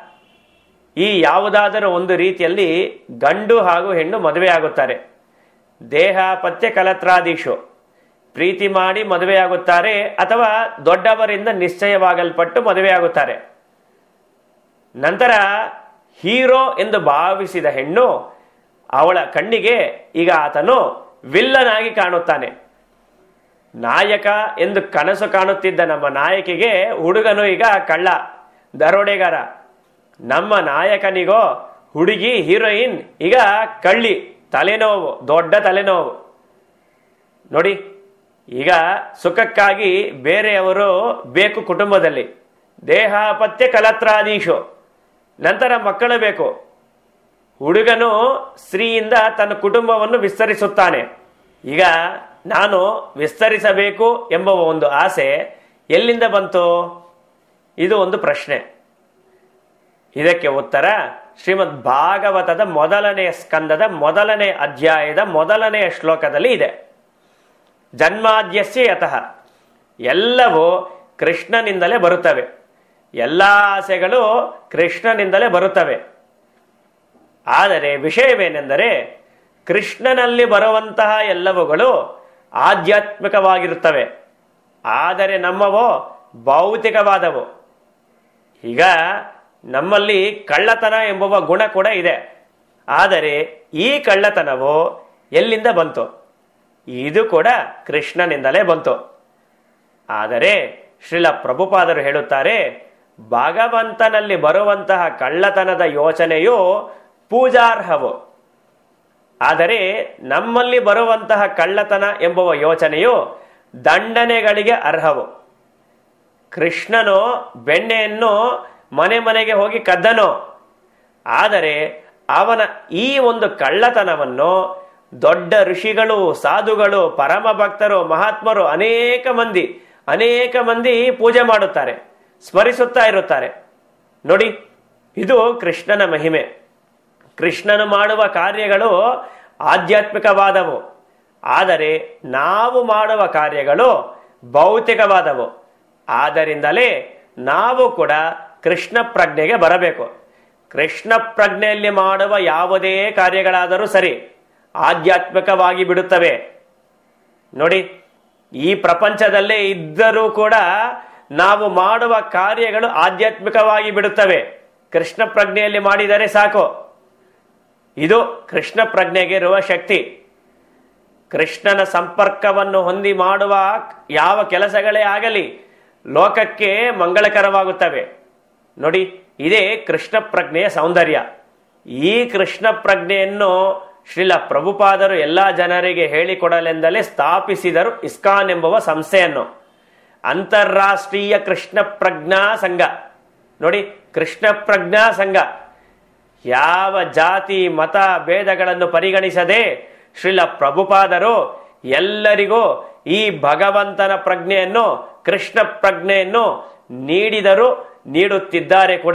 ಈ ಯಾವುದಾದರೂ ಒಂದು ರೀತಿಯಲ್ಲಿ ಗಂಡು ಹಾಗೂ ಹೆಣ್ಣು ಮದುವೆಯಾಗುತ್ತಾರೆ ದೇಹ ಪತ್ಯ ಕಲತ್ರಾದೀಶು ಪ್ರೀತಿ ಮಾಡಿ ಮದುವೆಯಾಗುತ್ತಾರೆ ಅಥವಾ ದೊಡ್ಡವರಿಂದ ನಿಶ್ಚಯವಾಗಲ್ಪಟ್ಟು ಮದುವೆಯಾಗುತ್ತಾರೆ ನಂತರ ಹೀರೋ ಎಂದು ಭಾವಿಸಿದ ಹೆಣ್ಣು ಅವಳ ಕಣ್ಣಿಗೆ ಈಗ ಆತನು ವಿಲ್ಲನ್ ಆಗಿ ಕಾಣುತ್ತಾನೆ ನಾಯಕ ಎಂದು ಕನಸು ಕಾಣುತ್ತಿದ್ದ ನಮ್ಮ ನಾಯಕಿಗೆ ಹುಡುಗನು ಈಗ ಕಳ್ಳ ದರೋಡೆಗಾರ ನಮ್ಮ ನಾಯಕನಿಗೋ ಹುಡುಗಿ ಹೀರೋಯಿನ್ ಈಗ ಕಳ್ಳಿ ತಲೆನೋವು ದೊಡ್ಡ ತಲೆನೋವು ನೋಡಿ ಈಗ ಸುಖಕ್ಕಾಗಿ ಬೇರೆಯವರು ಬೇಕು ಕುಟುಂಬದಲ್ಲಿ ದೇಹಾಪತ್ಯ ಕಲತ್ರಾದೀಶು ನಂತರ ಮಕ್ಕಳು ಬೇಕು ಹುಡುಗನು ಸ್ತ್ರೀಯಿಂದ ತನ್ನ ಕುಟುಂಬವನ್ನು ವಿಸ್ತರಿಸುತ್ತಾನೆ ಈಗ ನಾನು ವಿಸ್ತರಿಸಬೇಕು ಎಂಬ ಒಂದು ಆಸೆ ಎಲ್ಲಿಂದ ಬಂತು ಇದು ಒಂದು ಪ್ರಶ್ನೆ ಇದಕ್ಕೆ ಉತ್ತರ ಶ್ರೀಮದ್ ಭಾಗವತದ ಮೊದಲನೆಯ ಸ್ಕಂದದ ಮೊದಲನೇ ಅಧ್ಯಾಯದ ಮೊದಲನೆಯ ಶ್ಲೋಕದಲ್ಲಿ ಇದೆ ಜನ್ಮಾದ್ಯಸ್ಯ ಯತಃ ಎಲ್ಲವೂ ಕೃಷ್ಣನಿಂದಲೇ ಬರುತ್ತವೆ ಎಲ್ಲ ಆಸೆಗಳು ಕೃಷ್ಣನಿಂದಲೇ ಬರುತ್ತವೆ ಆದರೆ ವಿಷಯವೇನೆಂದರೆ ಕೃಷ್ಣನಲ್ಲಿ ಬರುವಂತಹ ಎಲ್ಲವುಗಳು ಆಧ್ಯಾತ್ಮಿಕವಾಗಿರುತ್ತವೆ ಆದರೆ ನಮ್ಮವೋ ಭೌತಿಕವಾದವು ಈಗ ನಮ್ಮಲ್ಲಿ ಕಳ್ಳತನ ಎಂಬುವ ಗುಣ ಕೂಡ ಇದೆ ಆದರೆ ಈ ಕಳ್ಳತನವು ಎಲ್ಲಿಂದ ಬಂತು ಇದು ಕೂಡ ಕೃಷ್ಣನಿಂದಲೇ ಬಂತು ಆದರೆ ಶ್ರೀಲ ಪ್ರಭುಪಾದರು ಹೇಳುತ್ತಾರೆ ಭಗವಂತನಲ್ಲಿ ಬರುವಂತಹ ಕಳ್ಳತನದ ಯೋಚನೆಯು ಪೂಜಾರ್ಹವು ಆದರೆ ನಮ್ಮಲ್ಲಿ ಬರುವಂತಹ ಕಳ್ಳತನ ಎಂಬುವ ಯೋಚನೆಯು ದಂಡನೆಗಳಿಗೆ ಅರ್ಹವು ಕೃಷ್ಣನು ಬೆಣ್ಣೆಯನ್ನು ಮನೆ ಮನೆಗೆ ಹೋಗಿ ಕದ್ದನು ಆದರೆ ಅವನ ಈ ಒಂದು ಕಳ್ಳತನವನ್ನು ದೊಡ್ಡ ಋಷಿಗಳು ಸಾಧುಗಳು ಪರಮ ಭಕ್ತರು ಮಹಾತ್ಮರು ಅನೇಕ ಮಂದಿ ಅನೇಕ ಮಂದಿ ಪೂಜೆ ಮಾಡುತ್ತಾರೆ ಸ್ಮರಿಸುತ್ತಾ ಇರುತ್ತಾರೆ ನೋಡಿ ಇದು ಕೃಷ್ಣನ ಮಹಿಮೆ ಕೃಷ್ಣನು ಮಾಡುವ ಕಾರ್ಯಗಳು ಆಧ್ಯಾತ್ಮಿಕವಾದವು ಆದರೆ ನಾವು ಮಾಡುವ ಕಾರ್ಯಗಳು ಭೌತಿಕವಾದವು ಆದ್ದರಿಂದಲೇ ನಾವು ಕೂಡ ಕೃಷ್ಣ ಪ್ರಜ್ಞೆಗೆ ಬರಬೇಕು ಕೃಷ್ಣ ಪ್ರಜ್ಞೆಯಲ್ಲಿ ಮಾಡುವ ಯಾವುದೇ ಕಾರ್ಯಗಳಾದರೂ ಸರಿ ಆಧ್ಯಾತ್ಮಿಕವಾಗಿ ಬಿಡುತ್ತವೆ ನೋಡಿ ಈ ಪ್ರಪಂಚದಲ್ಲೇ ಇದ್ದರೂ ಕೂಡ ನಾವು ಮಾಡುವ ಕಾರ್ಯಗಳು ಆಧ್ಯಾತ್ಮಿಕವಾಗಿ ಬಿಡುತ್ತವೆ ಕೃಷ್ಣ ಪ್ರಜ್ಞೆಯಲ್ಲಿ ಮಾಡಿದರೆ ಸಾಕು ಇದು ಕೃಷ್ಣ ಪ್ರಜ್ಞೆಗೆ ಇರುವ ಶಕ್ತಿ ಕೃಷ್ಣನ ಸಂಪರ್ಕವನ್ನು ಹೊಂದಿ ಮಾಡುವ ಯಾವ ಕೆಲಸಗಳೇ ಆಗಲಿ ಲೋಕಕ್ಕೆ ಮಂಗಳಕರವಾಗುತ್ತವೆ ನೋಡಿ ಇದೇ ಕೃಷ್ಣ ಪ್ರಜ್ಞೆಯ ಸೌಂದರ್ಯ ಈ ಕೃಷ್ಣ ಪ್ರಜ್ಞೆಯನ್ನು ಶ್ರೀಲ ಪ್ರಭುಪಾದರು ಎಲ್ಲ ಜನರಿಗೆ ಹೇಳಿಕೊಡಲೆಂದಲೇ ಸ್ಥಾಪಿಸಿದರು ಇಸ್ಕಾನ್ ಎಂಬುವ ಸಂಸ್ಥೆಯನ್ನು ಅಂತಾರಾಷ್ಟ್ರೀಯ ಕೃಷ್ಣ ಪ್ರಜ್ಞಾ ಸಂಘ ನೋಡಿ ಕೃಷ್ಣ ಪ್ರಜ್ಞಾ ಸಂಘ ಯಾವ ಜಾತಿ ಮತ ಭೇದಗಳನ್ನು ಪರಿಗಣಿಸದೆ ಶ್ರೀಲ ಪ್ರಭುಪಾದರು ಎಲ್ಲರಿಗೂ ಈ ಭಗವಂತನ ಪ್ರಜ್ಞೆಯನ್ನು ಕೃಷ್ಣ ಪ್ರಜ್ಞೆಯನ್ನು ನೀಡಿದರು ನೀಡುತ್ತಿದ್ದಾರೆ ಕೂಡ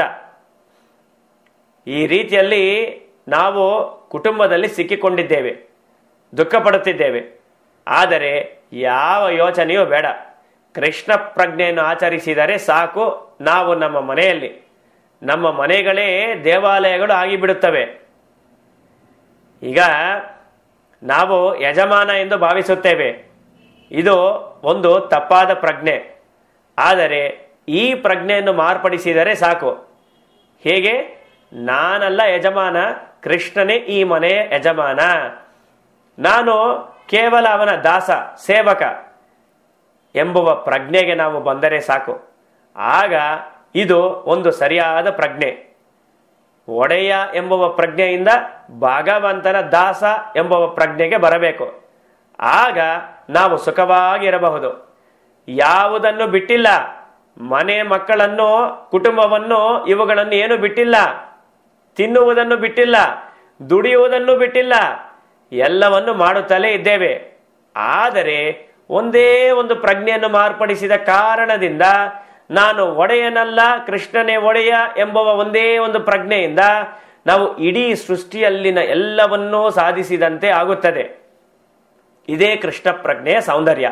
ಈ ರೀತಿಯಲ್ಲಿ ನಾವು ಕುಟುಂಬದಲ್ಲಿ ಸಿಕ್ಕಿಕೊಂಡಿದ್ದೇವೆ ದುಃಖ ಪಡುತ್ತಿದ್ದೇವೆ ಆದರೆ ಯಾವ ಯೋಚನೆಯೂ ಬೇಡ ಕೃಷ್ಣ ಪ್ರಜ್ಞೆಯನ್ನು ಆಚರಿಸಿದರೆ ಸಾಕು ನಾವು ನಮ್ಮ ಮನೆಯಲ್ಲಿ ನಮ್ಮ ಮನೆಗಳೇ ದೇವಾಲಯಗಳು ಆಗಿಬಿಡುತ್ತವೆ ಈಗ ನಾವು ಯಜಮಾನ ಎಂದು ಭಾವಿಸುತ್ತೇವೆ ಇದು ಒಂದು ತಪ್ಪಾದ ಪ್ರಜ್ಞೆ ಆದರೆ ಈ ಪ್ರಜ್ಞೆಯನ್ನು ಮಾರ್ಪಡಿಸಿದರೆ ಸಾಕು ಹೇಗೆ ನಾನಲ್ಲ ಯಜಮಾನ ಕೃಷ್ಣನೇ ಈ ಮನೆಯ ಯಜಮಾನ ನಾನು ಕೇವಲ ಅವನ ದಾಸ ಸೇವಕ ಎಂಬುವ ಪ್ರಜ್ಞೆಗೆ ನಾವು ಬಂದರೆ ಸಾಕು ಆಗ ಇದು ಒಂದು ಸರಿಯಾದ ಪ್ರಜ್ಞೆ ಒಡೆಯ ಎಂಬುವ ಪ್ರಜ್ಞೆಯಿಂದ ಭಗವಂತನ ದಾಸ ಎಂಬುವ ಪ್ರಜ್ಞೆಗೆ ಬರಬೇಕು ಆಗ ನಾವು ಸುಖವಾಗಿರಬಹುದು ಯಾವುದನ್ನು ಬಿಟ್ಟಿಲ್ಲ ಮನೆ ಮಕ್ಕಳನ್ನು ಕುಟುಂಬವನ್ನು ಇವುಗಳನ್ನು ಏನು ಬಿಟ್ಟಿಲ್ಲ ತಿನ್ನುವುದನ್ನು ಬಿಟ್ಟಿಲ್ಲ ದುಡಿಯುವುದನ್ನು ಬಿಟ್ಟಿಲ್ಲ ಎಲ್ಲವನ್ನು ಮಾಡುತ್ತಲೇ ಇದ್ದೇವೆ ಆದರೆ ಒಂದೇ ಒಂದು ಪ್ರಜ್ಞೆಯನ್ನು ಮಾರ್ಪಡಿಸಿದ ಕಾರಣದಿಂದ ನಾನು ಒಡೆಯನಲ್ಲ ಕೃಷ್ಣನೇ ಒಡೆಯ ಎಂಬುವ ಒಂದೇ ಒಂದು ಪ್ರಜ್ಞೆಯಿಂದ ನಾವು ಇಡೀ ಸೃಷ್ಟಿಯಲ್ಲಿನ ಎಲ್ಲವನ್ನೂ ಸಾಧಿಸಿದಂತೆ ಆಗುತ್ತದೆ ಇದೇ ಕೃಷ್ಣ ಪ್ರಜ್ಞೆಯ ಸೌಂದರ್ಯ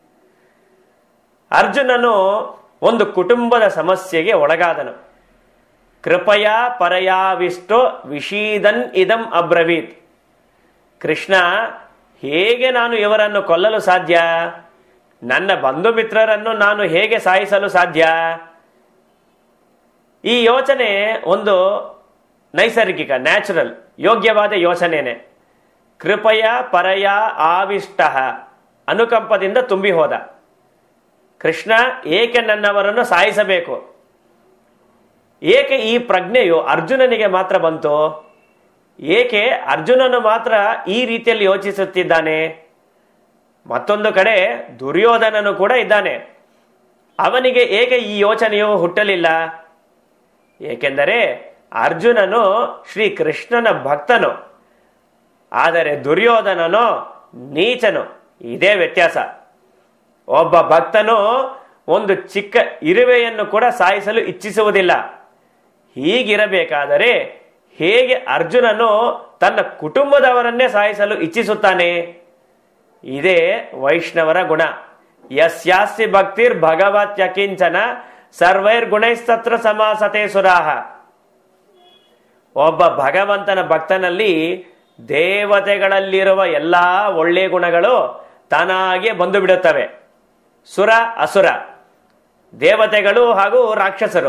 ಅರ್ಜುನನು ಒಂದು ಕುಟುಂಬದ ಸಮಸ್ಯೆಗೆ ಒಳಗಾದನು ಕೃಪಯ ಪರಯಾವಿಷ್ಟೋ ವಿಷೀದನ್ ಇದಂ ಅಬ್ರವೀತ್ ಕೃಷ್ಣ ಹೇಗೆ ನಾನು ಇವರನ್ನು ಕೊಲ್ಲಲು ಸಾಧ್ಯ ನನ್ನ ಬಂಧು ಮಿತ್ರರನ್ನು ನಾನು ಹೇಗೆ ಸಾಯಿಸಲು ಸಾಧ್ಯ ಈ ಯೋಚನೆ ಒಂದು ನೈಸರ್ಗಿಕ ನ್ಯಾಚುರಲ್ ಯೋಗ್ಯವಾದ ಯೋಚನೆನೆ ಕೃಪಯ ಪರಯ ಆವಿಷ್ಟ ಅನುಕಂಪದಿಂದ ತುಂಬಿ ಹೋದ ಕೃಷ್ಣ ಏಕೆ ನನ್ನವರನ್ನು ಸಾಯಿಸಬೇಕು ಏಕೆ ಈ ಪ್ರಜ್ಞೆಯು ಅರ್ಜುನನಿಗೆ ಮಾತ್ರ ಬಂತು ಏಕೆ ಅರ್ಜುನನು ಮಾತ್ರ ಈ ರೀತಿಯಲ್ಲಿ ಯೋಚಿಸುತ್ತಿದ್ದಾನೆ ಮತ್ತೊಂದು ಕಡೆ ದುರ್ಯೋಧನನು ಕೂಡ ಇದ್ದಾನೆ ಅವನಿಗೆ ಏಕೆ ಈ ಯೋಚನೆಯು ಹುಟ್ಟಲಿಲ್ಲ ಏಕೆಂದರೆ ಅರ್ಜುನನು ಶ್ರೀ ಕೃಷ್ಣನ ಭಕ್ತನು ಆದರೆ ದುರ್ಯೋಧನನು ನೀಚನು ಇದೇ ವ್ಯತ್ಯಾಸ ಒಬ್ಬ ಭಕ್ತನು ಒಂದು ಚಿಕ್ಕ ಇರುವೆಯನ್ನು ಕೂಡ ಸಾಯಿಸಲು ಇಚ್ಛಿಸುವುದಿಲ್ಲ ಹೀಗಿರಬೇಕಾದರೆ ಹೇಗೆ ಅರ್ಜುನನು ತನ್ನ ಕುಟುಂಬದವರನ್ನೇ ಸಾಯಿಸಲು ಇಚ್ಛಿಸುತ್ತಾನೆ ಇದೇ ವೈಷ್ಣವರ ಗುಣ ಯಸ್ಯಾಸ್ತಿ ಭಕ್ತಿರ್ ಭಗವತ್ ಯಕಿಂಚನ ಸರ್ವೈರ್ ಗುಣೈಸ್ತತ್ರ ಸಮಾಸತೆ ಸುರಾಹ ಒಬ್ಬ ಭಗವಂತನ ಭಕ್ತನಲ್ಲಿ ದೇವತೆಗಳಲ್ಲಿರುವ ಎಲ್ಲಾ ಒಳ್ಳೆಯ ಗುಣಗಳು ತಾನಾಗೆ ಬಂದು ಬಿಡುತ್ತವೆ ಸುರ ಅಸುರ ದೇವತೆಗಳು ಹಾಗೂ ರಾಕ್ಷಸರು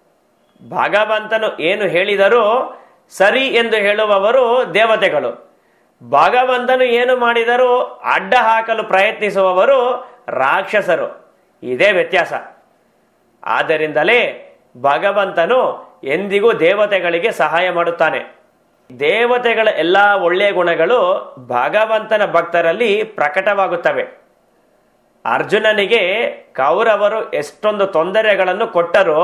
ಭಗವಂತನು ಏನು ಹೇಳಿದರೂ ಸರಿ ಎಂದು ಹೇಳುವವರು ದೇವತೆಗಳು ಭಗವಂತನು ಏನು ಮಾಡಿದರೂ ಅಡ್ಡ ಹಾಕಲು ಪ್ರಯತ್ನಿಸುವವರು ರಾಕ್ಷಸರು ಇದೇ ವ್ಯತ್ಯಾಸ ಆದ್ದರಿಂದಲೇ ಭಗವಂತನು ಎಂದಿಗೂ ದೇವತೆಗಳಿಗೆ ಸಹಾಯ ಮಾಡುತ್ತಾನೆ ದೇವತೆಗಳ ಎಲ್ಲಾ ಒಳ್ಳೆಯ ಗುಣಗಳು ಭಗವಂತನ ಭಕ್ತರಲ್ಲಿ ಪ್ರಕಟವಾಗುತ್ತವೆ ಅರ್ಜುನನಿಗೆ ಕೌರವರು ಎಷ್ಟೊಂದು ತೊಂದರೆಗಳನ್ನು ಕೊಟ್ಟರು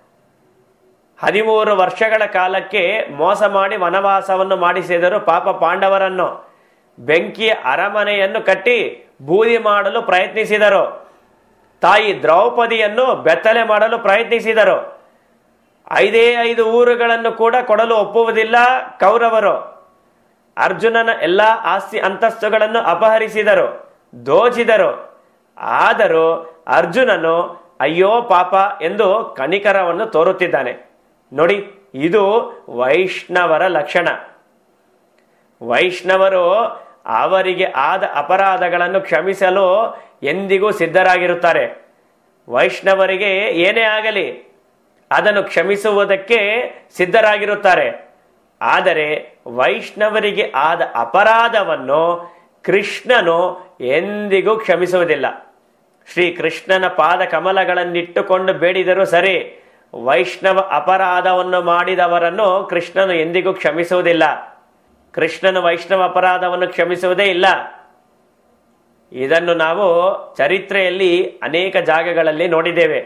ಹದಿಮೂರು ವರ್ಷಗಳ ಕಾಲಕ್ಕೆ ಮೋಸ ಮಾಡಿ ವನವಾಸವನ್ನು ಮಾಡಿಸಿದರು ಪಾಪ ಪಾಂಡವರನ್ನು ಬೆಂಕಿಯ ಅರಮನೆಯನ್ನು ಕಟ್ಟಿ ಬೂದಿ ಮಾಡಲು ಪ್ರಯತ್ನಿಸಿದರು ತಾಯಿ ದ್ರೌಪದಿಯನ್ನು ಬೆತ್ತಲೆ ಮಾಡಲು ಪ್ರಯತ್ನಿಸಿದರು ಐದೇ ಐದು ಊರುಗಳನ್ನು ಕೂಡ ಕೊಡಲು ಒಪ್ಪುವುದಿಲ್ಲ ಕೌರವರು ಅರ್ಜುನನ ಎಲ್ಲಾ ಆಸ್ತಿ ಅಂತಸ್ತುಗಳನ್ನು ಅಪಹರಿಸಿದರು ದೋಚಿದರು ಆದರೂ ಅರ್ಜುನನು ಅಯ್ಯೋ ಪಾಪ ಎಂದು ಕನಿಕರವನ್ನು ತೋರುತ್ತಿದ್ದಾನೆ ನೋಡಿ ಇದು ವೈಷ್ಣವರ ಲಕ್ಷಣ ವೈಷ್ಣವರು ಅವರಿಗೆ ಆದ ಅಪರಾಧಗಳನ್ನು ಕ್ಷಮಿಸಲು ಎಂದಿಗೂ ಸಿದ್ಧರಾಗಿರುತ್ತಾರೆ ವೈಷ್ಣವರಿಗೆ ಏನೇ ಆಗಲಿ ಅದನ್ನು ಕ್ಷಮಿಸುವುದಕ್ಕೆ ಸಿದ್ಧರಾಗಿರುತ್ತಾರೆ ಆದರೆ ವೈಷ್ಣವರಿಗೆ ಆದ ಅಪರಾಧವನ್ನು ಕೃಷ್ಣನು ಎಂದಿಗೂ ಕ್ಷಮಿಸುವುದಿಲ್ಲ ಶ್ರೀ ಕೃಷ್ಣನ ಪಾದ ಕಮಲಗಳನ್ನಿಟ್ಟುಕೊಂಡು ಬೇಡಿದರೂ ಸರಿ ವೈಷ್ಣವ ಅಪರಾಧವನ್ನು ಮಾಡಿದವರನ್ನು ಕೃಷ್ಣನು ಎಂದಿಗೂ ಕ್ಷಮಿಸುವುದಿಲ್ಲ ಕೃಷ್ಣನು ವೈಷ್ಣವ ಅಪರಾಧವನ್ನು ಕ್ಷಮಿಸುವುದೇ ಇಲ್ಲ ಇದನ್ನು ನಾವು ಚರಿತ್ರೆಯಲ್ಲಿ ಅನೇಕ ಜಾಗಗಳಲ್ಲಿ ನೋಡಿದ್ದೇವೆ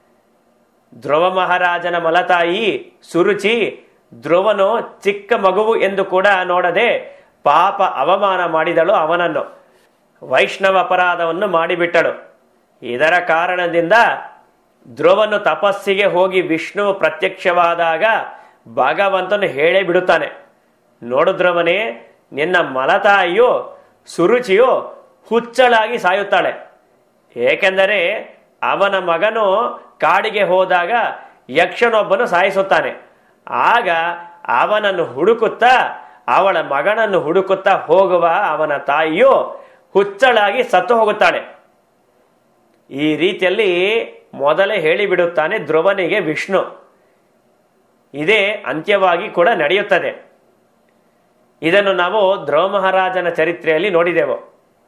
ಧ್ರುವ ಮಹಾರಾಜನ ಮಲತಾಯಿ ಸುರುಚಿ ಧ್ರುವನು ಚಿಕ್ಕ ಮಗುವು ಎಂದು ಕೂಡ ನೋಡದೆ ಪಾಪ ಅವಮಾನ ಮಾಡಿದಳು ಅವನನ್ನು ವೈಷ್ಣವ ಅಪರಾಧವನ್ನು ಮಾಡಿಬಿಟ್ಟಳು ಇದರ ಕಾರಣದಿಂದ ಧ್ರುವನು ತಪಸ್ಸಿಗೆ ಹೋಗಿ ವಿಷ್ಣು ಪ್ರತ್ಯಕ್ಷವಾದಾಗ ಭಗವಂತನು ಹೇಳೇ ಬಿಡುತ್ತಾನೆ ನೋಡು ಧ್ರುವನೇ ನಿನ್ನ ಮಲತಾಯಿಯು ಸುರುಚಿಯು ಹುಚ್ಚಳಾಗಿ ಸಾಯುತ್ತಾಳೆ ಏಕೆಂದರೆ ಅವನ ಮಗನು ಕಾಡಿಗೆ ಹೋದಾಗ ಯಕ್ಷನೊಬ್ಬನು ಸಾಯಿಸುತ್ತಾನೆ ಆಗ ಅವನನ್ನು ಹುಡುಕುತ್ತಾ ಅವಳ ಮಗನನ್ನು ಹುಡುಕುತ್ತಾ ಹೋಗುವ ಅವನ ತಾಯಿಯು ಹುಚ್ಚಳಾಗಿ ಸತ್ತು ಹೋಗುತ್ತಾಳೆ ಈ ರೀತಿಯಲ್ಲಿ ಮೊದಲೇ ಹೇಳಿಬಿಡುತ್ತಾನೆ ಧ್ರುವನಿಗೆ ವಿಷ್ಣು ಇದೇ ಅಂತ್ಯವಾಗಿ ಕೂಡ ನಡೆಯುತ್ತದೆ ಇದನ್ನು ನಾವು ಧ್ರುವ ಮಹಾರಾಜನ ಚರಿತ್ರೆಯಲ್ಲಿ ನೋಡಿದೆವು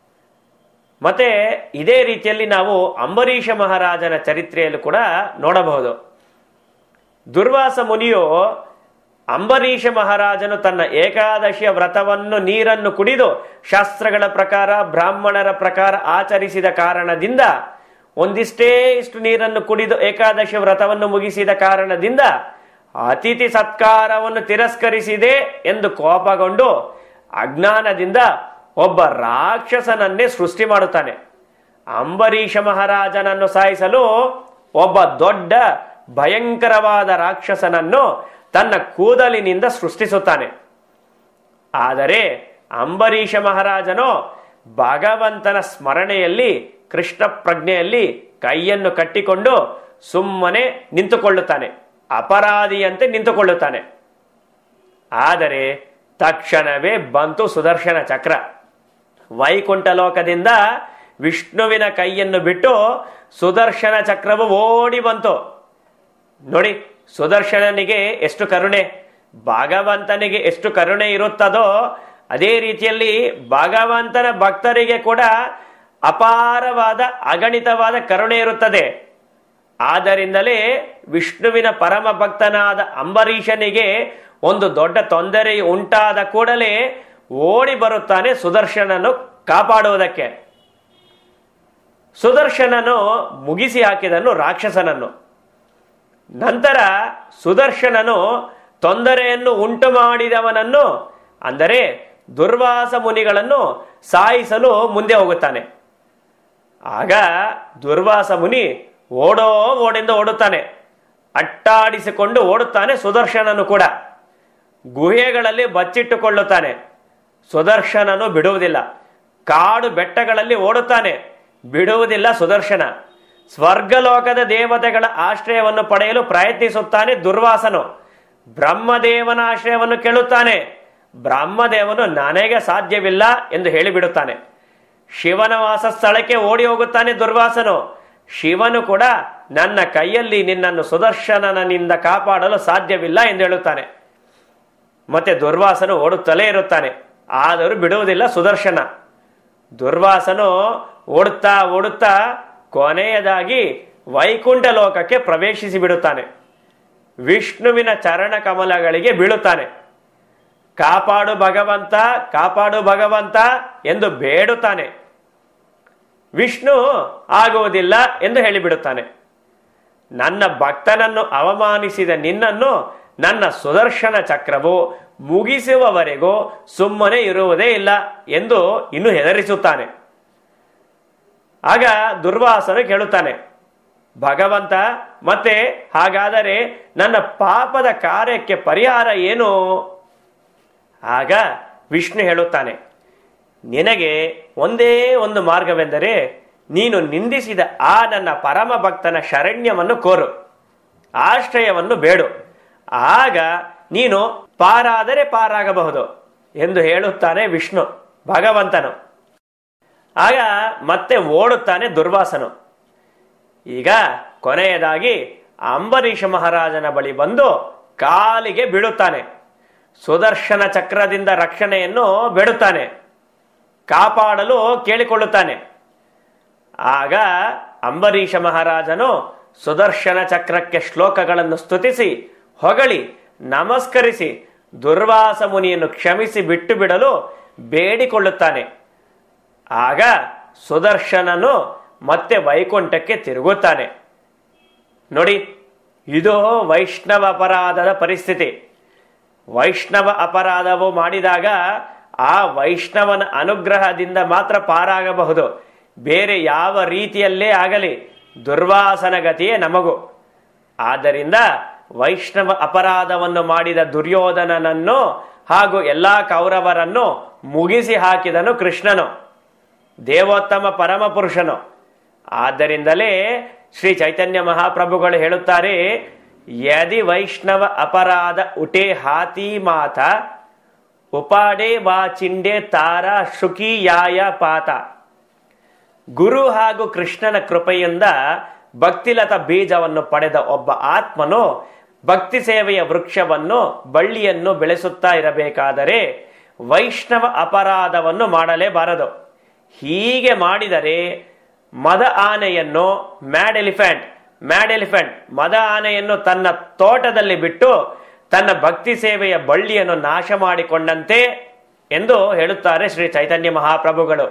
ಮತ್ತೆ ಇದೇ ರೀತಿಯಲ್ಲಿ ನಾವು ಅಂಬರೀಷ ಮಹಾರಾಜನ ಚರಿತ್ರೆಯಲ್ಲೂ ಕೂಡ ನೋಡಬಹುದು ದುರ್ವಾಸ ಮುನಿಯು ಅಂಬರೀಷ ಮಹಾರಾಜನು ತನ್ನ ಏಕಾದಶಿಯ ವ್ರತವನ್ನು ನೀರನ್ನು ಕುಡಿದು ಶಾಸ್ತ್ರಗಳ ಪ್ರಕಾರ ಬ್ರಾಹ್ಮಣರ ಪ್ರಕಾರ ಆಚರಿಸಿದ ಕಾರಣದಿಂದ ಒಂದಿಷ್ಟೇ ಇಷ್ಟು ನೀರನ್ನು ಕುಡಿದು ಏಕಾದಶಿ ವ್ರತವನ್ನು ಮುಗಿಸಿದ ಕಾರಣದಿಂದ ಅತಿಥಿ ಸತ್ಕಾರವನ್ನು ತಿರಸ್ಕರಿಸಿದೆ ಎಂದು ಕೋಪಗೊಂಡು ಅಜ್ಞಾನದಿಂದ ಒಬ್ಬ ರಾಕ್ಷಸನನ್ನೇ ಸೃಷ್ಟಿ ಮಾಡುತ್ತಾನೆ ಅಂಬರೀಷ ಮಹಾರಾಜನನ್ನು ಸಾಯಿಸಲು ಒಬ್ಬ ದೊಡ್ಡ ಭಯಂಕರವಾದ ರಾಕ್ಷಸನನ್ನು ತನ್ನ ಕೂದಲಿನಿಂದ ಸೃಷ್ಟಿಸುತ್ತಾನೆ ಆದರೆ ಅಂಬರೀಷ ಮಹಾರಾಜನು ಭಗವಂತನ ಸ್ಮರಣೆಯಲ್ಲಿ ಕೃಷ್ಣ ಪ್ರಜ್ಞೆಯಲ್ಲಿ ಕೈಯನ್ನು ಕಟ್ಟಿಕೊಂಡು ಸುಮ್ಮನೆ ನಿಂತುಕೊಳ್ಳುತ್ತಾನೆ ಅಪರಾಧಿಯಂತೆ ನಿಂತುಕೊಳ್ಳುತ್ತಾನೆ ಆದರೆ ತಕ್ಷಣವೇ ಬಂತು ಸುದರ್ಶನ ಚಕ್ರ ವೈಕುಂಠ ಲೋಕದಿಂದ ವಿಷ್ಣುವಿನ ಕೈಯನ್ನು ಬಿಟ್ಟು ಸುದರ್ಶನ ಚಕ್ರವು ಓಡಿ ಬಂತು ನೋಡಿ ಸುದರ್ಶನನಿಗೆ ಎಷ್ಟು ಕರುಣೆ ಭಗವಂತನಿಗೆ ಎಷ್ಟು ಕರುಣೆ ಇರುತ್ತದೋ ಅದೇ ರೀತಿಯಲ್ಲಿ ಭಗವಂತನ ಭಕ್ತರಿಗೆ ಕೂಡ ಅಪಾರವಾದ ಅಗಣಿತವಾದ ಕರುಣೆ ಇರುತ್ತದೆ ಆದ್ದರಿಂದಲೇ ವಿಷ್ಣುವಿನ ಪರಮ ಭಕ್ತನಾದ ಅಂಬರೀಷನಿಗೆ ಒಂದು ದೊಡ್ಡ ತೊಂದರೆ ಉಂಟಾದ ಕೂಡಲೇ ಓಡಿ ಬರುತ್ತಾನೆ ಸುದರ್ಶನನು ಕಾಪಾಡುವುದಕ್ಕೆ ಸುದರ್ಶನನು ಮುಗಿಸಿ ಹಾಕಿದನು ರಾಕ್ಷಸನನ್ನು ನಂತರ ಸುದರ್ಶನನು ತೊಂದರೆಯನ್ನು ಉಂಟು ಮಾಡಿದವನನ್ನು ಅಂದರೆ ದುರ್ವಾಸ ಮುನಿಗಳನ್ನು ಸಾಯಿಸಲು ಮುಂದೆ ಹೋಗುತ್ತಾನೆ ಆಗ ದುರ್ವಾಸ ಮುನಿ ಓಡೋ ಓಡಿಂದ ಓಡುತ್ತಾನೆ ಅಟ್ಟಾಡಿಸಿಕೊಂಡು ಓಡುತ್ತಾನೆ ಸುದರ್ಶನನು ಕೂಡ ಗುಹೆಗಳಲ್ಲಿ ಬಚ್ಚಿಟ್ಟುಕೊಳ್ಳುತ್ತಾನೆ ಸುದರ್ಶನನು ಬಿಡುವುದಿಲ್ಲ ಕಾಡು ಬೆಟ್ಟಗಳಲ್ಲಿ ಓಡುತ್ತಾನೆ ಬಿಡುವುದಿಲ್ಲ ಸುದರ್ಶನ ಸ್ವರ್ಗಲೋಕದ ದೇವತೆಗಳ ಆಶ್ರಯವನ್ನು ಪಡೆಯಲು ಪ್ರಯತ್ನಿಸುತ್ತಾನೆ ದುರ್ವಾಸನು ಬ್ರಹ್ಮದೇವನ ಆಶ್ರಯವನ್ನು ಕೇಳುತ್ತಾನೆ ಬ್ರಹ್ಮದೇವನು ನನಗೆ ಸಾಧ್ಯವಿಲ್ಲ ಎಂದು ಹೇಳಿಬಿಡುತ್ತಾನೆ ಶಿವನ ವಾಸ ಸ್ಥಳಕ್ಕೆ ಓಡಿ ಹೋಗುತ್ತಾನೆ ದುರ್ವಾಸನು ಶಿವನು ಕೂಡ ನನ್ನ ಕೈಯಲ್ಲಿ ನಿನ್ನನ್ನು ಸುದರ್ಶನನಿಂದ ಕಾಪಾಡಲು ಸಾಧ್ಯವಿಲ್ಲ ಎಂದು ಹೇಳುತ್ತಾನೆ ಮತ್ತೆ ದುರ್ವಾಸನು ಓಡುತ್ತಲೇ ಇರುತ್ತಾನೆ ಆದರೂ ಬಿಡುವುದಿಲ್ಲ ಸುದರ್ಶನ ದುರ್ವಾಸನು ಓಡುತ್ತಾ ಓಡುತ್ತಾ ಕೊನೆಯದಾಗಿ ವೈಕುಂಠ ಲೋಕಕ್ಕೆ ಪ್ರವೇಶಿಸಿ ಬಿಡುತ್ತಾನೆ ವಿಷ್ಣುವಿನ ಚರಣ ಕಮಲಗಳಿಗೆ ಬೀಳುತ್ತಾನೆ ಕಾಪಾಡು ಭಗವಂತ ಕಾಪಾಡು ಭಗವಂತ ಎಂದು ಬೇಡುತ್ತಾನೆ ವಿಷ್ಣು ಆಗುವುದಿಲ್ಲ ಎಂದು ಹೇಳಿಬಿಡುತ್ತಾನೆ ನನ್ನ ಭಕ್ತನನ್ನು ಅವಮಾನಿಸಿದ ನಿನ್ನನ್ನು ನನ್ನ ಸುದರ್ಶನ ಚಕ್ರವು ಮುಗಿಸುವವರೆಗೂ ಸುಮ್ಮನೆ ಇರುವುದೇ ಇಲ್ಲ ಎಂದು ಇನ್ನು ಹೆದರಿಸುತ್ತಾನೆ ಆಗ ದುರ್ವಾಸನು ಕೇಳುತ್ತಾನೆ ಭಗವಂತ ಮತ್ತೆ ಹಾಗಾದರೆ ನನ್ನ ಪಾಪದ ಕಾರ್ಯಕ್ಕೆ ಪರಿಹಾರ ಏನು ಆಗ ವಿಷ್ಣು ಹೇಳುತ್ತಾನೆ ನಿನಗೆ ಒಂದೇ ಒಂದು ಮಾರ್ಗವೆಂದರೆ ನೀನು ನಿಂದಿಸಿದ ಆ ನನ್ನ ಪರಮ ಭಕ್ತನ ಶರಣ್ಯವನ್ನು ಕೋರು ಆಶ್ರಯವನ್ನು ಬೇಡು ಆಗ ನೀನು ಪಾರಾದರೆ ಪಾರಾಗಬಹುದು ಎಂದು ಹೇಳುತ್ತಾನೆ ವಿಷ್ಣು ಭಗವಂತನು ಆಗ ಮತ್ತೆ ಓಡುತ್ತಾನೆ ದುರ್ವಾಸನು ಈಗ ಕೊನೆಯದಾಗಿ ಅಂಬರೀಷ ಮಹಾರಾಜನ ಬಳಿ ಬಂದು ಕಾಲಿಗೆ ಬೀಳುತ್ತಾನೆ ಸುದರ್ಶನ ಚಕ್ರದಿಂದ ರಕ್ಷಣೆಯನ್ನು ಬೇಡುತ್ತಾನೆ ಕಾಪಾಡಲು ಕೇಳಿಕೊಳ್ಳುತ್ತಾನೆ ಆಗ ಅಂಬರೀಷ ಮಹಾರಾಜನು ಸುದರ್ಶನ ಚಕ್ರಕ್ಕೆ ಶ್ಲೋಕಗಳನ್ನು ಸ್ತುತಿಸಿ ಹೊಗಳಿ ನಮಸ್ಕರಿಸಿ ದುರ್ವಾಸ ಮುನಿಯನ್ನು ಕ್ಷಮಿಸಿ ಬಿಟ್ಟು ಬಿಡಲು ಬೇಡಿಕೊಳ್ಳುತ್ತಾನೆ ಆಗ ಸುದರ್ಶನನು ಮತ್ತೆ ವೈಕುಂಠಕ್ಕೆ ತಿರುಗುತ್ತಾನೆ ನೋಡಿ ಇದು ವೈಷ್ಣವ ಅಪರಾಧದ ಪರಿಸ್ಥಿತಿ ವೈಷ್ಣವ ಅಪರಾಧವು ಮಾಡಿದಾಗ ಆ ವೈಷ್ಣವನ ಅನುಗ್ರಹದಿಂದ ಮಾತ್ರ ಪಾರಾಗಬಹುದು ಬೇರೆ ಯಾವ ರೀತಿಯಲ್ಲೇ ಆಗಲಿ ದುರ್ವಾಸನ ಗತಿಯೇ ನಮಗೂ ಆದ್ದರಿಂದ ವೈಷ್ಣವ ಅಪರಾಧವನ್ನು ಮಾಡಿದ ದುರ್ಯೋಧನನನ್ನು ಹಾಗೂ ಎಲ್ಲಾ ಕೌರವರನ್ನು ಮುಗಿಸಿ ಹಾಕಿದನು ಕೃಷ್ಣನು ದೇವೋತ್ತಮ ಪರಮ ಪುರುಷನು ಆದ್ದರಿಂದಲೇ ಶ್ರೀ ಚೈತನ್ಯ ಮಹಾಪ್ರಭುಗಳು ಹೇಳುತ್ತಾರೆ ಯದಿ ವೈಷ್ಣವ ಅಪರಾಧ ಉಟೆ ಹಾತಿ ಮಾತ ಉಪಾಡೆ ವಾ ಚಿಂಡೆ ತಾರ ಶುಕಿ ಯಾಯ ಪಾತ ಗುರು ಹಾಗೂ ಕೃಷ್ಣನ ಕೃಪೆಯಿಂದ ಭಕ್ತಿಲತ ಬೀಜವನ್ನು ಪಡೆದ ಒಬ್ಬ ಆತ್ಮನು ಭಕ್ತಿ ಸೇವೆಯ ವೃಕ್ಷವನ್ನು ಬಳ್ಳಿಯನ್ನು ಬೆಳೆಸುತ್ತಾ ಇರಬೇಕಾದರೆ ವೈಷ್ಣವ ಅಪರಾಧವನ್ನು ಮಾಡಲೇಬಾರದು ಹೀಗೆ ಮಾಡಿದರೆ ಮದ ಆನೆಯನ್ನು ಮ್ಯಾಡ್ ಎಲಿಫೆಂಟ್ ಮ್ಯಾಡ್ ಎಲಿಫೆಂಟ್ ಮದ ಆನೆಯನ್ನು ತನ್ನ ತೋಟದಲ್ಲಿ ಬಿಟ್ಟು ತನ್ನ ಭಕ್ತಿ ಸೇವೆಯ ಬಳ್ಳಿಯನ್ನು ನಾಶ ಮಾಡಿಕೊಂಡಂತೆ ಎಂದು ಹೇಳುತ್ತಾರೆ ಶ್ರೀ ಚೈತನ್ಯ ಮಹಾಪ್ರಭುಗಳು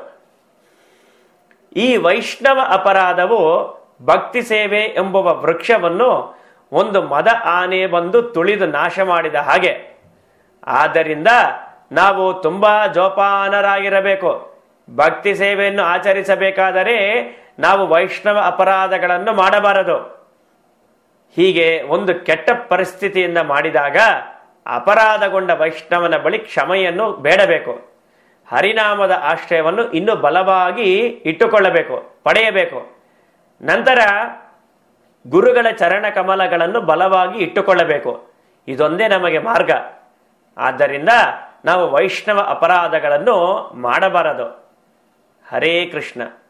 ಈ ವೈಷ್ಣವ ಅಪರಾಧವು ಭಕ್ತಿ ಸೇವೆ ಎಂಬುವ ವೃಕ್ಷವನ್ನು ಒಂದು ಮದ ಆನೆ ಬಂದು ತುಳಿದು ನಾಶ ಮಾಡಿದ ಹಾಗೆ ಆದ್ದರಿಂದ ನಾವು ತುಂಬಾ ಜೋಪಾನರಾಗಿರಬೇಕು ಭಕ್ತಿ ಸೇವೆಯನ್ನು ಆಚರಿಸಬೇಕಾದರೆ ನಾವು ವೈಷ್ಣವ ಅಪರಾಧಗಳನ್ನು ಮಾಡಬಾರದು ಹೀಗೆ ಒಂದು ಕೆಟ್ಟ ಪರಿಸ್ಥಿತಿಯಿಂದ ಮಾಡಿದಾಗ ಅಪರಾಧಗೊಂಡ ವೈಷ್ಣವನ ಬಳಿ ಕ್ಷಮೆಯನ್ನು ಬೇಡಬೇಕು ಹರಿನಾಮದ ಆಶ್ರಯವನ್ನು ಇನ್ನೂ ಬಲವಾಗಿ ಇಟ್ಟುಕೊಳ್ಳಬೇಕು ಪಡೆಯಬೇಕು ನಂತರ ಗುರುಗಳ ಚರಣ ಕಮಲಗಳನ್ನು ಬಲವಾಗಿ ಇಟ್ಟುಕೊಳ್ಳಬೇಕು ಇದೊಂದೇ ನಮಗೆ ಮಾರ್ಗ ಆದ್ದರಿಂದ ನಾವು ವೈಷ್ಣವ ಅಪರಾಧಗಳನ್ನು ಮಾಡಬಾರದು ಹರೇ ಕೃಷ್ಣ